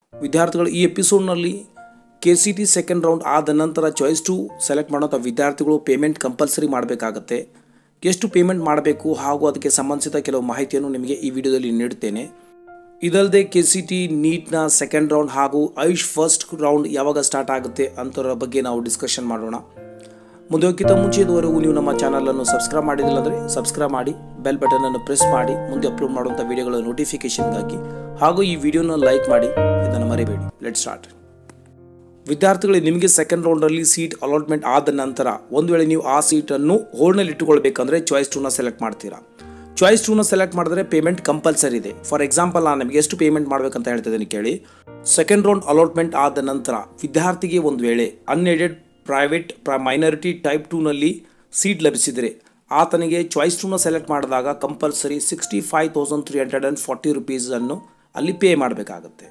ವಿದ್ಯಾರ್ಥಿಗಳು ಈ ಎಪಿಸೋಡ್ನಲ್ಲಿ K C T second round ಆದ ನಂತರ ಚಾಯ್ಸ್ ಟು ಸೆಲೆಕ್ಟ್ ಮಾಡೋಂಥ ವಿದ್ಯಾರ್ಥಿಗಳು ಪೇಮೆಂಟ್ ಕಂಪಲ್ಸರಿ ಮಾಡಬೇಕಾಗತ್ತೆ ಎಷ್ಟು ಪೇಮೆಂಟ್ ಮಾಡಬೇಕು ಹಾಗೂ ಅದಕ್ಕೆ ಸಂಬಂಧಿಸಿದ ಕೆಲವು ಮಾಹಿತಿಯನ್ನು ನಿಮಗೆ ಈ ವಿಡಿಯೋದಲ್ಲಿ ನೀಡುತ್ತೇನೆ ಇದಲ್ಲದೆ ಕೆ ಸಿ ಟಿ ನೀಟ್ನ ಸೆಕೆಂಡ್ ರೌಂಡ್ ಹಾಗೂ ಐಶ್ ಫಸ್ಟ್ ರೌಂಡ್ ಯಾವಾಗ ಸ್ಟಾರ್ಟ್ ಆಗುತ್ತೆ ಅಂತರ ಬಗ್ಗೆ ನಾವು ಡಿಸ್ಕಷನ್ ಮಾಡೋಣ ಮುಂದೆ ಹೋಗ್ಕಿಂತ ಮುಂಚೆ ಇದುವರೆಗೂ ನೀವು ನಮ್ಮ ಚಾನಲನ್ನು ಸಬ್ಸ್ಕ್ರೈಬ್ ಮಾಡಿದಿಲ್ಲ ಅಂದರೆ ಸಬ್ಸ್ಕ್ರೈಬ್ ಮಾಡಿ ಬೆಲ್ ಬಟನನ್ನು ಪ್ರೆಸ್ ಮಾಡಿ ಮುಂದೆ ಅಪ್ಲೋಡ್ ಮಾಡುವಂಥ ವಿಡಿಯೋಗಳ ನೋಟಿಫಿಕೇಷನ್ಗಾಗಿ ಹಾಗೂ ಈ ವಿಡಿಯೋನ ಲೈಕ್ ಮಾಡಿ ಇದನ್ನು ಮರಿಬೇಡಿ ಲೆಟ್ ಸ್ಟಾರ್ಟ್ ವಿದ್ಯಾರ್ಥಿಗಳಿಗೆ ನಿಮಗೆ ಸೆಕೆಂಡ್ ರೌಂಡಲ್ಲಿ ಸೀಟ್ ಅಲಾಟ್ಮೆಂಟ್ ಆದ ನಂತರ ಒಂದು ವೇಳೆ ನೀವು ಆ ಸೀಟನ್ನು ಹೋಲ್ಡ್ನಲ್ಲಿ ಇಟ್ಟುಕೊಳ್ಬೇಕಂದ್ರೆ ಚಾಯ್ಸ್ ಟೂನ ಸೆಲೆಕ್ಟ್ ಮಾಡ್ತೀರಾ ಚಾಯ್ಸ್ ಟೂನ ಸೆಲೆಕ್ಟ್ ಮಾಡಿದ್ರೆ ಪೇಮೆಂಟ್ ಕಂಪಲ್ಸರಿ ಇದೆ ಫಾರ್ ಎಕ್ಸಾಂಪಲ್ ನಾನು ನಿಮಗೆ ಎಷ್ಟು ಪೇಮೆಂಟ್ ಮಾಡಬೇಕಂತ ಹೇಳ್ತಿದ್ದೀನಿ ಕೇಳಿ ಸೆಕೆಂಡ್ ರೌಂಡ್ ಅಲಾಟ್ಮೆಂಟ್ ಆದ ನಂತರ ವಿದ್ಯಾರ್ಥಿಗೆ ಒಂದು ವೇಳೆ ಅನ್ಎಡೆಡ್ ಪ್ರೈವೇಟ್ ಮೈನಾರಿಟಿ ಟೈಪ್ ಟೂನಲ್ಲಿ ಸೀಟ್ ಲಭಿಸಿದರೆ ಆತನಿಗೆ ಚಾಯ್ಸ್ ಟೂನ ಸೆಲೆಕ್ಟ್ ಮಾಡಿದಾಗ compulsory sixty five thousand three hundred and forty ರುಪೀಸನ್ನು ಅಲ್ಲಿ ಪೇ ಮಾಡಬೇಕಾಗತ್ತೆ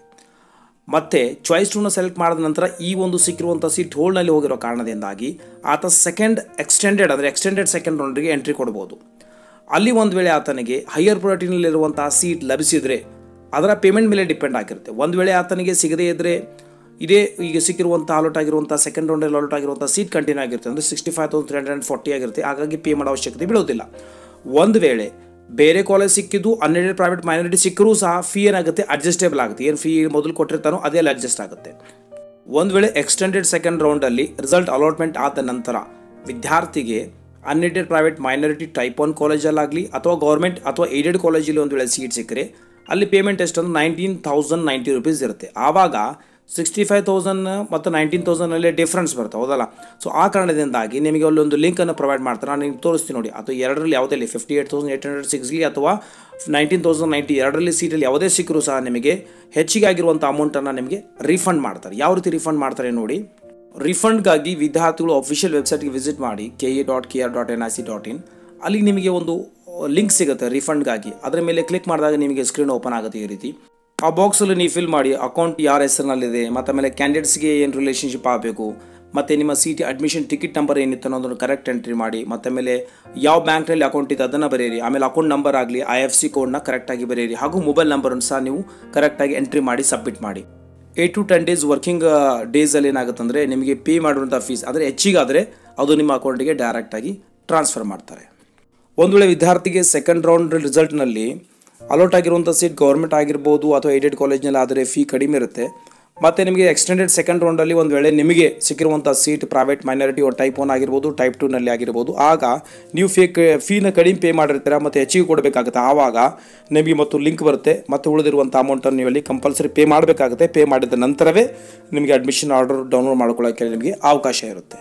ಮತ್ತು ಚಾಯ್ಸ್ ಟೂನ ಸೆಲೆಕ್ಟ್ ಮಾಡಿದ ನಂತರ ಈ ಒಂದು ಸಿಕ್ಕಿರುವಂಥ ಸೀಟ್ ಹೋಲ್ಡ್ನಲ್ಲಿ ಹೋಗಿರೋ ಕಾರಣದಿಂದಾಗಿ ಆತ ಸೆಕೆಂಡ್ ಎಕ್ಸ್ಟೆಂಡೆಡ್ ಅಂದರೆ ಎಕ್ಸ್ಟೆಂಡೆಡ್ ಸೆಕೆಂಡ್ ರೌಂಡ್ಗೆ ಎಂಟ್ರಿ ಕೊಡ್ಬೋದು ಅಲ್ಲಿ ಒಂದು ವೇಳೆ ಆತನಿಗೆ ಹೈಯರ್ ಪ್ರೊರಿಟಿನಲ್ಲಿರುವಂತಹ ಸೀಟ್ ಲಭಿಸಿದರೆ ಅದರ ಪೇಮೆಂಟ್ ಮೇಲೆ ಡಿಪೆಂಡ್ ಆಗಿರುತ್ತೆ ಒಂದು ವೇಳೆ ಆತನಿಗೆ ಸಿಗದೇ ಇದ್ದರೆ ಇದೇ ಈಗ ಸಿಕ್ಕಿರುವಂಥ ಅಲಾಟ್ ಆಗಿರುವಂಥ ಸೆಕೆಂಡ್ ರೌಂಡಲ್ಲಿ ಅಲಾಟ್ ಆಗಿರುವಂಥ ಸೀಟ್ ಕಂಟಿನ್ಯೂ ಆಗಿರುತ್ತೆ ಅಂದರೆ sixty five thousand three hundred and forty ಆಗಿರುತ್ತೆ ಹಾಗಾಗಿ ಪೇ ಮಾಡೋ ಅವಶ್ಯಕತೆ ಬೀಳೋದಿಲ್ಲ ಒಂದು ವೇಳೆ ಬೇರೆ ಕಾಲೇಜ್ ಸಿಕ್ಕಿದ್ದು ಅನ್ಎಡೆಡ್ ಪ್ರೈವೇಟ್ ಮೈನಾರಿಟಿ ಸಿಕ್ಕರೂ ಸಹ ಫೀ ಏನಾಗುತ್ತೆ ಅಡ್ಜಸ್ಟೇಬಲ್ ಆಗುತ್ತೆ ಏನು ಫೀ ಮೊದಲು ಕೊಟ್ಟಿರ್ತಾನೋ ಅದೇ ಅಲ್ಲಿ ಅಡ್ಜಸ್ಟ್ ಆಗುತ್ತೆ ಒಂದು ವೇಳೆ ಎಕ್ಸ್ಟೆಂಡೆಡ್ ಸೆಕೆಂಡ್ ರೌಂಡಲ್ಲಿ ರಿಸಲ್ಟ್ ಅಲಾಟ್ಮೆಂಟ್ ಆದ ನಂತರ ವಿದ್ಯಾರ್ಥಿಗೆ unaided private minority type one ಕಾಲೇಜಲ್ಲಾಗಲಿ ಅಥವಾ ಗೌರ್ಮೆಂಟ್ ಅಥವಾ ಏಡೆಡ್ ಕಾಲೇಜಲ್ಲಿ ಒಂದು ವೇಳೆ ಸೀಟ್ ಸಿಕ್ಕರೆ ಅಲ್ಲಿ ಪೇಮೆಂಟ್ ಎಷ್ಟಂದ್ರೆ ನೈನ್ಟೀನ್ ತೌಸಂಡ್ ನೈಂಟಿ ರುಪೀಸ್ ಇರುತ್ತೆ ಆವಾಗ ಸಿಕ್ಸ್ಟಿ ಫೈವ್ ತೌಸಂಡ್ ಮತ್ತು ನೈನ್ಟೀನ್ ತೌಸಂಡಲ್ಲಿ ಡಿಫ್ರೆನ್ಸ್ ಬರುತ್ತೆ ಹೌದಲ್ಲ ಸೊ ಆ ಕಾರಣದಿಂದಾಗಿ ನಿಮಗೆ ಅಲ್ಲಿ ಒಂದು ಲಿಂಕನ್ನು ಪ್ರೊವೈಡ್ ಮಾಡ್ತಾರೆ ನಾನು ನಿಮ್ಗೆ ತೋರಿಸ್ತೀನಿ ನೋಡಿ ಅಥವಾ ಎರಡರಲ್ಲಿ ಯಾವುದೇ fifty eight thousand eight hundred sixty ಅಥವಾ ನೈನ್ಟೀನ್ ತೌಸಂಡ್ ನೈಂಟಿ ಎರಡರಲ್ಲಿ ಸೀಟಲ್ಲಿ ಯಾವುದೇ ಸಿಕ್ಕರೂ ಸಹ ನಿಮಗೆ ಹೆಚ್ಚಿಗೆ ಆಗಿರುವಂಥ ಅಮೌಂಟನ್ನು ನಿಮಗೆ ರೀಫಂಡ್ ಮಾಡ್ತಾರೆ ಯಾವ ರೀತಿ ರೀಫಂಡ್ ಮಾಡ್ತಾರೆ ನೋಡಿ ರಿಫಂಡ್ಗಾಗಿ ವಿದ್ಯಾರ್ಥಿಗಳು ಅಫಿಷಿಯಲ್ ವೆಬ್ಸೈಟ್ಗೆ ವಿಸಿಟ್ ಮಾಡಿ K A dot K R dot N I C dot in ಅಲ್ಲಿ ನಿಮಗೆ ಒಂದು ಲಿಂಕ್ ಸಿಗುತ್ತೆ ರಿಫಂಡ್ಗಾಗಿ ಅದರ ಮೇಲೆ ಕ್ಲಿಕ್ ಮಾಡಿದಾಗ ನಿಮಗೆ ಸ್ಕ್ರೀನ್ ಓಪನ್ ಆಗುತ್ತೆ ಈ ರೀತಿ ಆ ಬಾಕ್ಸಲ್ಲಿ ನೀವು ಫಿಲ್ ಮಾಡಿ ಅಕೌಂಟ್ ಯಾರ ಹೆಸರಿನಲ್ಲಿದೆ ಮತ್ತು ಆಮೇಲೆ ಕ್ಯಾಂಡಿಡೇಟ್ಸ್ಗೆ ಏನು ರಿಲೇಷನ್ಶಿಪ್ ಆಗಬೇಕು ಮತ್ತು ನಿಮ್ಮ C T admission ticket number ಏನಿತ್ತು ಅನ್ನೋದನ್ನು ಕರೆಕ್ಟ್ ಎಂಟ್ರಿ ಮಾಡಿ ಮತ್ತು ಆಮೇಲೆ ಯಾವ ಬ್ಯಾಂಕ್ನಲ್ಲಿ ಅಕೌಂಟ್ ಇದೆ ಅದನ್ನು ಬರೆಯಿರಿ ಆಮೇಲೆ ಅಕೌಂಟ್ ನಂಬರ್ ಆಗಲಿ ಐ ಎಫ್ ಸಿ ಕೋಡ್ನ ಕರೆಕ್ಟಾಗಿ ಬರೆಯಿರಿ ಹಾಗೂ ಮೊಬೈಲ್ ನಂಬರನ್ನು ಸಹ ನೀವು ಕರೆಕ್ಟಾಗಿ ಎಂಟ್ರಿ ಮಾಡಿ ಸಬ್ಮಿಟ್ ಮಾಡಿ eight to ten days working ಡೇಸಲ್ಲಿ ಏನಾಗುತ್ತೆ ಅಂದರೆ ನಿಮಗೆ ಪೇ ಮಾಡುವಂಥ ಫೀಸ್ ಅಂದರೆ ಹೆಚ್ಚಿಗಾದರೆ ಅದು ನಿಮ್ಮ ಅಕೌಂಟಿಗೆ ಡೈರೆಕ್ಟಾಗಿ ಟ್ರಾನ್ಸ್ಫರ್ ಮಾಡ್ತಾರೆ ಒಂದು ವೇಳೆ ವಿದ್ಯಾರ್ಥಿಗೆ ಸೆಕೆಂಡ್ ರೌಂಡ್ ರಿಸಲ್ಟ್ನಲ್ಲಿ ಅಲಾಟ್ ಆಗಿರುವಂಥ ಸೀಟ್ ಗೌರ್ಮೆಂಟ್ ಆಗಿರ್ಬೋದು ಅಥವಾ ಏಡೆಡ್ ಕಾಲೇಜ್ನಲ್ಲಿ ಆದರೆ ಫೀ ಕಡಿಮೆ ಇರುತ್ತೆ ಮತ್ತು ನಿಮಗೆ ಎಕ್ಸ್ಟೆಂಡೆಡ್ ಸೆಕೆಂಡ್ ರೌಂಡಲ್ಲಿ ಒಂದು ವೇಳೆ ನಿಮಗೆ ಸಿಕ್ಕಿರುವಂಥ seat private minority type one ಆಗಿರ್ಬೋದು ಟೈಪ್ ಟೂನಲ್ಲಿ ಆಗಿರ್ಬೋದು ಆಗ ನೀವು ಫೇ ಫೀನ ಕಡಿಮೆ ಪೇ ಮಾಡಿರ್ತೀರ ಮತ್ತು ಹೆಚ್ಚಿಗೆ ಕೊಡಬೇಕಾಗುತ್ತೆ ಆವಾಗ ನಿಮಗೆ ಮತ್ತು ಲಿಂಕ್ ಬರುತ್ತೆ ಮತ್ತು ಉಳಿದಿರುವಂಥ ಅಮೌಂಟನ್ನು ನೀವು ಅಲ್ಲಿ ಕಂಪಲ್ಸರಿ ಪೇ ಮಾಡಬೇಕಾಗುತ್ತೆ ಪೇ ಮಾಡಿದ ನಂತರವೇ ನಿಮಗೆ ಅಡ್ಮಿಷನ್ ಆರ್ಡರ್ ಡೌನ್ಲೋಡ್ ಮಾಡ್ಕೊಳ್ಳೋಕ್ಕೆ ನಿಮಗೆ ಅವಕಾಶ ಇರುತ್ತೆ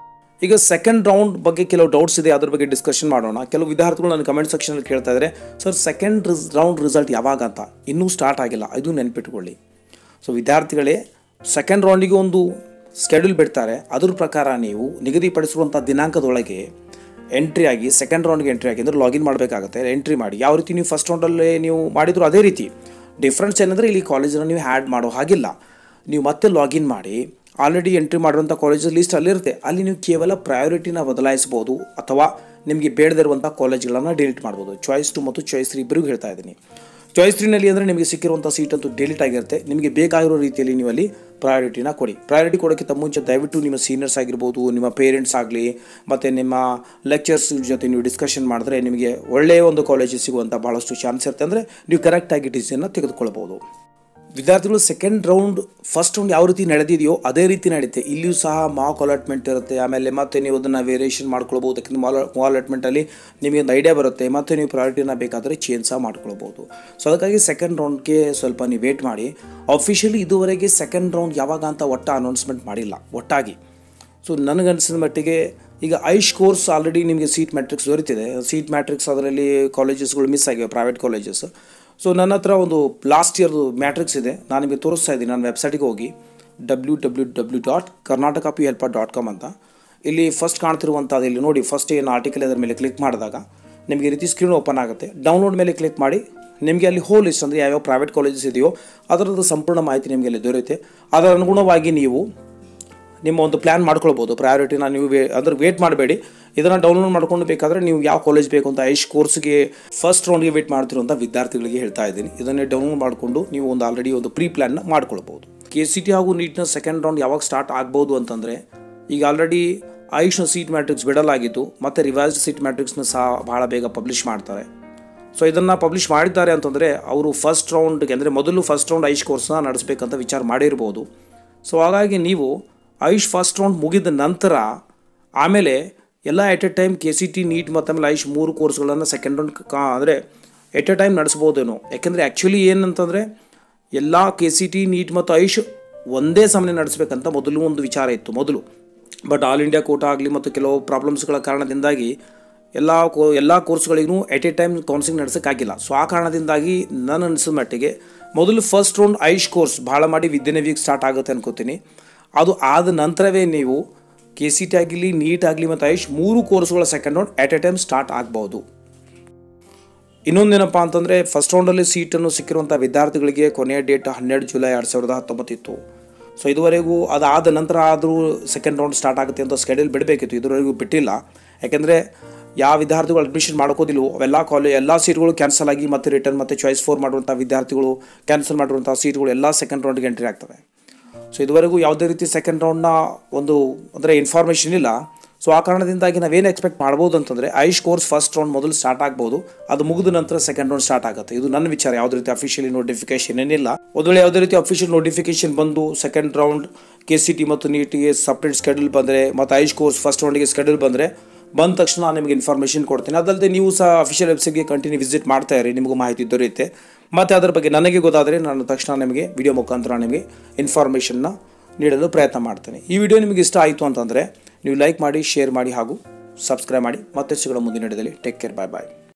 ಈಗ ಸೆಕೆಂಡ್ ರೌಂಡ್ ಬಗ್ಗೆ ಕೆಲವು ಡೌಟ್ಸ್ ಇದೆ ಅದ್ರ ಬಗ್ಗೆ ಡಿಸ್ಕಷನ್ ಮಾಡೋಣ ಕೆಲವು ವಿದ್ಯಾರ್ಥಿಗಳು ನನ್ನ ಕಮೆಂಟ್ ಸೆಕ್ಷನಲ್ಲಿ ಕೇಳ್ತಾ ಇದ್ದಾರೆ ಸರ್ ಸೆಕೆಂಡ್ ರಿಸ್ ರೌಂಡ್ ರಿಸಲ್ಟ್ ಯಾವಾಗ ಅಂತ ಇನ್ನೂ ಸ್ಟಾರ್ಟ್ ಆಗಿಲ್ಲ ಇದು ನೆನ್ಪಿಟ್ಕೊಳ್ಳಿ ಸೊ ವಿದ್ಯಾರ್ಥಿಗಳೇ ಸೆಕೆಂಡ್ ರೌಂಡಿಗೆ ಒಂದು ಸ್ಕೆಡ್ಯೂಲ್ ಬಿಡ್ತಾರೆ ಅದ್ರ ಪ್ರಕಾರ ನೀವು ನಿಗದಿಪಡಿಸಿರುವಂಥ ದಿನಾಂಕದೊಳಗೆ ಎಂಟ್ರಿ ಆಗಿ ಸೆಕೆಂಡ್ ರೌಂಡ್ಗೆ ಎಂಟ್ರಿ ಆಗಿ ಅಂದರೆ ಲಾಗಿನ್ ಮಾಡಬೇಕಾಗುತ್ತೆ ಎಂಟ್ರಿ ಮಾಡಿ ಯಾವ ರೀತಿ ನೀವು ಫಸ್ಟ್ ರೌಂಡಲ್ಲಿ ನೀವು ಮಾಡಿದ್ರು ಅದೇ ರೀತಿ ಡಿಫ್ರೆನ್ಸ್ ಏನಂದರೆ ಇಲ್ಲಿ ಕಾಲೇಜನ್ನು ನೀವು ಹ್ಯಾಡ್ ಮಾಡೋ ಹಾಗಿಲ್ಲ ನೀವು ಮತ್ತೆ ಲಾಗಿನ್ ಮಾಡಿ ಆಲ್ರೆಡಿ ಎಂಟ್ರಿ ಮಾಡಿರುವಂಥ ಕಾಲೇಜಸ್ ಲಿಸ್ಟ್ ಅಲ್ಲಿರುತ್ತೆ ಅಲ್ಲಿ ನೀವು ಕೇವಲ ಪ್ರಯಾರಿಟಿನ ಬದಲಾಯಿಸ್ಬೋದು ಅಥವಾ ನಿಮಗೆ ಬೇಡದಿರುವಂಥ ಕಾಲೇಜ್ಗಳನ್ನು ಡಿಲೀಟ್ ಮಾಡ್ಬೋದು ಚಾಯ್ಸ್ ಟು ಮತ್ತು ಚಾಯ್ಸ್ ತ್ರೀ ಇಬ್ಬರಿಗೂ ಹೇಳ್ತಾ ಇದ್ದೀನಿ ಚಾಯ್ಸ್ ತ್ರೀನಲ್ಲಿ ಅಂದರೆ ನಿಮಗೆ ಸಿಕ್ಕಿರುವಂಥ ಸೀಟ್ ಅಂತೂ ಡಿಲೀಟ್ ಆಗಿರುತ್ತೆ ನಿಮಗೆ ಬೇಕಾಗಿರೋ ರೀತಿಯಲ್ಲಿ ನೀವು ಅಲ್ಲಿ ಪ್ರಯಾರಿಟಿನ ಕೊಡಿ ಪ್ರಯಾರಿಟಿ ಕೊಡೋಕ್ಕಿಂತ ಮುಂಚೆ ದಯವಿಟ್ಟು ನಿಮ್ಮ ಸೀನಿಯರ್ಸ್ ಆಗಿರ್ಬೋದು ನಿಮ್ಮ ಪೇರೆಂಟ್ಸ್ ಆಗಲಿ ಮತ್ತು ನಿಮ್ಮ ಲೆಕ್ಚರ್ಸ್ ಜೊತೆ ನೀವು ಡಿಸ್ಕಷನ್ ಮಾಡಿದ್ರೆ ನಿಮಗೆ ಒಳ್ಳೆಯ ಒಂದು ಕಾಲೇಜ್ ಸಿಗುವಂಥ ಭಾಳಷ್ಟು ಚಾನ್ಸ್ ಇರುತ್ತೆ ಅಂದರೆ ನೀವು ಕರೆಕ್ಟಾಗಿ ಡಿಸಿಷನ್ನ ತೆಗೆದುಕೊಳ್ಬೋದು ವಿದ್ಯಾರ್ಥಿಗಳು ಸೆಕೆಂಡ್ ರೌಂಡ್ ಫಸ್ಟ್ ರೌಂಡ್ ಯಾವ ರೀತಿ ನಡೆದಿದೆಯೋ ಅದೇ ರೀತಿ ನಡೆಯುತ್ತೆ ಇಲ್ಲಿಯೂ ಸಹ ಮಾಕ್ ಅಲಾಟ್ಮೆಂಟ್ ಇರುತ್ತೆ ಆಮೇಲೆ ಮತ್ತೆ ನೀವು ಅದನ್ನು ವೇರಿಯೇಷನ್ ಮಾಡ್ಕೊಳ್ಬೋದು ಯಾಕಂದರೆ ಮಾಲ್ ಅಲಾಟ್ಮೆಂಟಲ್ಲಿ ನಿಮಗೆ ಒಂದು ಐಡಿಯಾ ಬರುತ್ತೆ ಮತ್ತು ನೀವು ಪ್ರಯಾರಿಟಿನ ಬೇಕಾದರೆ ಚೇಂಜ್ ಸಹ ಮಾಡ್ಕೊಳ್ಬೋದು ಸೊ ಅದಕ್ಕಾಗಿ ಸೆಕೆಂಡ್ ರೌಂಡ್ಗೆ ಸ್ವಲ್ಪ ನೀವು ವೇಟ್ ಮಾಡಿ ಅಫಿಷಿಯಲಿ ಇದುವರೆಗೆ ಸೆಕೆಂಡ್ ರೌಂಡ್ ಯಾವಾಗ ಅಂತ ಒಟ್ಟ ಅನೌನ್ಸ್ಮೆಂಟ್ ಮಾಡಿಲ್ಲ ಒಟ್ಟಾಗಿ ಸೊ ನನಗನ್ಸಿದ ಮಟ್ಟಿಗೆ ಈಗ ಐಶ್ ಕೋರ್ಸ್ ಆಲ್ರೆಡಿ ನಿಮಗೆ ಸೀಟ್ ಮ್ಯಾಟ್ರಿಕ್ಸ್ ದೊರೀತಿದೆ ಸೀಟ್ ಮ್ಯಾಟ್ರಿಕ್ಸ್ ಅದರಲ್ಲಿ ಕಾಲೇಜಸ್ಗಳು ಮಿಸ್ ಆಗಿವೆ ಪ್ರೈವೇಟ್ ಕಾಲೇಜಸ್ ಸೊ ನನ್ನ ಹತ್ರ ಒಂದು ಲಾಸ್ಟ್ ಇಯರ್ದು ಮ್ಯಾಟ್ರಿಕ್ಸ್ ಇದೆ ನಾನು ನಿಮಗೆ ತೋರಿಸ್ತಾ ಇದ್ದೀನಿ ನನ್ನ ವೆಬ್ಸೈಟಿಗೆ ಹೋಗಿ W W W dot Karnataka P help dot com ಅಂತ ಇಲ್ಲಿ ಫಸ್ಟ್ ಕಾಣ್ತಿರುವಂಥದ್ದು ಇಲ್ಲಿ ನೋಡಿ ಫಸ್ಟ್ ಏನು ಆರ್ಟಿಕಲ್ ಅದರ ಮೇಲೆ ಕ್ಲಿಕ್ ಮಾಡಿದಾಗ ನಿಮಗೆ ಈ ರೀತಿ ಸ್ಕ್ರೀನ್ ಓಪನ್ ಆಗುತ್ತೆ ಡೌನ್ಲೋಡ್ ಮೇಲೆ ಕ್ಲಿಕ್ ಮಾಡಿ ನಿಮಗೆ ಅಲ್ಲಿ ಹೋಲ್ ಲಿಸ್ಟ್ ಅಂದರೆ ಯಾವ್ಯಾವ ಪ್ರೈವೇಟ್ ಕಾಲೇಜಸ್ ಇದೆಯೋ ಅದರದ್ದು ಸಂಪೂರ್ಣ ಮಾಹಿತಿ ನಿಮಗೆ ಅಲ್ಲಿ ದೊರೆಯುತ್ತೆ ಅದರ ಅನುಗುಣವಾಗಿ ನೀವು ನಿಮ್ಮ ಒಂದು ಪ್ಲ್ಯಾನ್ ಮಾಡ್ಕೊಳ್ಬೋದು ಪ್ರಯಾರಿಟಿನ ನೀವು ವೇ ಅದ್ರ ವೇಟ್ ಮಾಡಬೇಡಿ ಇದನ್ನು ಡೌನ್ಲೋಡ್ ಮಾಡ್ಕೊಂಡು ಬೇಕಾದರೆ ನೀವು ಯಾವ ಕಾಲೇಜ್ ಬೇಕು ಅಂತ ಐಶ್ ಕೋರ್ಸ್ಗೆ ಫಸ್ಟ್ ರೌಂಡ್ಗೆ ವೇಟ್ ಮಾಡ್ತಿರುವಂಥ ವಿದ್ಯಾರ್ಥಿಗಳಿಗೆ ಹೇಳ್ತಾ ಇದ್ದೀನಿ ಇದನ್ನೇ ಡೌನ್ಲೋಡ್ ಮಾಡಿಕೊಂಡು ನೀವು ಒಂದು ಆಲ್ರೆಡಿ ಒಂದು ಪ್ರೀ ಪ್ಲ್ಯಾನ್ನ ಮಾಡ್ಕೊಳ್ಬೋದು ಕೆ ಸಿ ಟಿ ಹಾಗೂ ನೀಟ್ನ ಸೆಕೆಂಡ್ ರೌಂಡ್ ಯಾವಾಗ ಸ್ಟಾರ್ಟ್ ಆಗ್ಬೋದು ಅಂತಂದರೆ ಈಗ ಆಲ್ರೆಡಿ ಆಯುಷ್ನ ಸೀಟ್ ಮ್ಯಾಟ್ರಿಕ್ಸ್ ಬಿಡಲಾಗಿತ್ತು ಮತ್ತು ರಿವೈಸ್ಡ್ ಸೀಟ್ ಮ್ಯಾಟ್ರಿಕ್ಸ್ನ ಸಹ ಭಾಳ ಬೇಗ ಪಬ್ಲಿಷ್ ಮಾಡ್ತಾರೆ ಸೊ ಇದನ್ನು ಪಬ್ಲಿಷ್ ಮಾಡಿದ್ದಾರೆ ಅಂತಂದರೆ ಅವರು ಫಸ್ಟ್ ರೌಂಡ್ಗೆ ಅಂದರೆ ಮೊದಲು ಫಸ್ಟ್ ರೌಂಡ್ ಐಶ್ ಕೋರ್ಸ್ನ ನಡೆಸಬೇಕಂತ ವಿಚಾರ ಮಾಡಿರ್ಬೋದು ಸೊ ಹಾಗಾಗಿ ನೀವು ಐಶ್ ಫಸ್ಟ್ ರೌಂಡ್ ಮುಗಿದ ನಂತರ ಆಮೇಲೆ ಎಲ್ಲ at a time K C T NEET ಮತ್ತು ಆಮೇಲೆ ಐಶ್ ಮೂರು ಕೋರ್ಸ್ಗಳನ್ನು ಸೆಕೆಂಡ್ ರೌಂಡ್ ಕಾ ಅಂದರೆ ಎಟ್ ಎ ಟೈಮ್ ನಡೆಸ್ಬೋದೇನೋ ಯಾಕೆಂದರೆ ಆ್ಯಕ್ಚುಲಿ ಏನಂತಂದರೆ ಎಲ್ಲ ಕೆ ಸಿ ಟಿ ನೀಟ್ ಮತ್ತು ಐಶ್ ಒಂದೇ ಸಮನೆ ನಡೆಸಬೇಕಂತ ಮೊದಲು ಒಂದು ವಿಚಾರ ಇತ್ತು ಮೊದಲು ಬಟ್ ಆಲ್ ಇಂಡಿಯಾ ಕೋಟಾ ಆಗಲಿ ಮತ್ತು ಕೆಲವು ಪ್ರಾಬ್ಲಮ್ಸ್ಗಳ ಕಾರಣದಿಂದಾಗಿ ಎಲ್ಲ ಕೋ ಎಲ್ಲ ಕೋರ್ಸ್ಗಳಿಗೂ ಎಟ್ ಎ ಟೈಮ್ ಕೌನ್ಸಿಲಿಂಗ್ ನಡೆಸೋಕ್ಕಾಗಿಲ್ಲ ಸೊ ಆ ಕಾರಣದಿಂದಾಗಿ ನಾನು ಅನಿಸಿದ ಮಟ್ಟಿಗೆ ಮೊದಲು ಫಸ್ಟ್ ರೌಂಡ್ ಐಶ್ ಕೋರ್ಸ್ ಭಾಳ ಮಾಡಿ ವಿದ್ಯೆನೇ ವೀಕ್ ಸ್ಟಾರ್ಟ್ ಆಗುತ್ತೆ ಅನ್ಕೋತೀನಿ ಅದು ಆದ ನಂತರವೇ ನೀವು ಕೆ ಸಿ ಟಿ ಆಗಿರಲಿ ನೀಟ್ ಆಗಲಿ ಮತ್ತು ಐಶ್ ಮೂರು ಕೋರ್ಸ್ಗಳ second round at a time start ಆಗ್ಬೋದು ಇನ್ನೊಂದೇನಪ್ಪ ಅಂತಂದರೆ ಫಸ್ಟ್ ರೌಂಡಲ್ಲಿ ಸೀಟನ್ನು ಸಿಕ್ಕಿರುವಂಥ ವಿದ್ಯಾರ್ಥಿಗಳಿಗೆ ಕೊನೆಯ ಡೇಟ್ ಹನ್ನೆರಡು ಜುಲೈ ಎರಡು ಸಾವಿರದ ಹತ್ತೊಂಬತ್ತಿತ್ತು ಸೊ ಇದುವರೆಗೂ ಅದಾದ ನಂತರ ಆದರೂ ಸೆಕೆಂಡ್ ರೌಂಡ್ ಸ್ಟಾರ್ಟ್ ಆಗುತ್ತೆ ಅಂತ ಸ್ಕೆಡ್ಯೂಲ್ ಬಿಡಬೇಕಿತ್ತು ಇದುವರೆಗೂ ಬಿಟ್ಟಿಲ್ಲ ಯಾಕೆಂದರೆ ಯಾವ ವಿದ್ಯಾರ್ಥಿಗಳು ಅಡ್ಮಿಷನ್ ಮಾಡ್ಕೋದಿಲ್ವೋ ಅವೆಲ್ಲ ಕಾಲೇಜ್ ಎಲ್ಲ ಸೀಟ್ಗಳು ಕ್ಯಾನ್ಸಲ್ ಆಗಿ ಮತ್ತೆ ರಿಟರ್ನ್ ಮತ್ತು ಚಾಯ್ಸ್ ಫೋರ್ ಮಾಡುವಂಥ ವಿದ್ಯಾರ್ಥಿಗಳು ಕ್ಯಾನ್ಸಲ್ ಮಾಡಿರುವಂಥ ಸೀಟ್ಗಳು ಎಲ್ಲ ಸೆಕೆಂಡ್ ರೌಂಡ್ಗೆ ಎಂಟ್ರಿ ಆಗ್ತವೆ ಸೊ ಇದುವರೆಗೂ ಯಾವುದೇ ರೀತಿ ಸೆಕೆಂಡ್ ರೌಂಡ್ನ ಒಂದು ಅಂದರೆ ಇನ್ಫಾರ್ಮೇಷನ್ ಇಲ್ಲ ಸೊ ಆ ಕಾರಣದಿಂದಾಗಿ ನಾವೇನು ಎಕ್ಸ್ಪೆಕ್ಟ್ ಮಾಡ್ಬೋದು ಅಂತಂದರೆ ಐಶ್ ಕೋರ್ಸ್ ಫಸ್ಟ್ ರೌಂಡ್ ಮೊದಲು ಸ್ಟಾರ್ಟ್ ಆಗ್ಬೋದು ಅದು ಮುಗಿದ ನಂತರ ಸೆಕೆಂಡ್ ರೌಂಡ್ ಸ್ಟಾರ್ಟ್ ಆಗುತ್ತೆ ಇದು ನನ್ನ ವಿಚಾರ ಯಾವುದೇ ರೀತಿ ಅಫಿಷಿಯಲಿ ನೋಟಿಫಿಕೇಶನ್ ಏನಿಲ್ಲ ಒಂದು ವೇಳೆ ಯಾವುದೇ ರೀತಿ ಅಫಿಷಿಯಲ್ ನೋಟಿಫಿಕೇಶನ್ ಬಂದು second round K C T ಮತ್ತು ನೀಟಿಗೆ ಸಪ್ರೇಟ್ ಸ್ಕೆಡ್ಯೂಲ್ ಬಂದರೆ ಮತ್ತು ಐಶ್ ಕೋರ್ಸ್ ಫಸ್ಟ್ ರೌಂಡಿಗೆ ಸ್ಕೆಡ್ಯೂಲ್ ಬಂದರೆ ಬಂದ ತಕ್ಷಣ ನಾನು ನಿಮಗೆ ಇನ್ಫಾರ್ಮೇಷನ್ ಕೊಡ್ತೀನಿ ಅದಲ್ಲದೆ ನೀವು ಸಹ ಅಫಿಷಿಯಲ್ ವೆಬ್ಸೈಟ್ಗೆ ಕಂಟಿನ್ಯೂ ವಿಸಿಟ್ ಮಾಡ್ತಾ ಇರಿ ನಿಮಗೂ ಮಾಹಿತಿ ದೊರೆಯುತ್ತೆ ಮತ್ತು ಅದರ ಬಗ್ಗೆ ನನಗೆ ಗೊತ್ತಾದರೆ ನಾನು ತಕ್ಷಣ ನಿಮಗೆ ವಿಡಿಯೋ ಮುಖಾಂತರ ನಿಮಗೆ ಇನ್ಫಾರ್ಮೇಷನ್ನ ನೀಡಲು ಪ್ರಯತ್ನ ಮಾಡ್ತೇನೆ ಈ ವಿಡಿಯೋ ನಿಮಗೆ ಇಷ್ಟ ಆಯಿತು ಅಂತಂದರೆ ನೀವು ಲೈಕ್ ಮಾಡಿ ಶೇರ್ ಮಾಡಿ ಹಾಗೂ ಸಬ್ಸ್ಕ್ರೈಬ್ ಮಾಡಿ ಮತ್ತೆ ಸಿಗೋಣ ಮುಂದಿನ ವಿಡಿಯೋದಲ್ಲಿ ಟೇಕ್ ಕೇರ್ ಬಾಯ್ ಬಾಯ್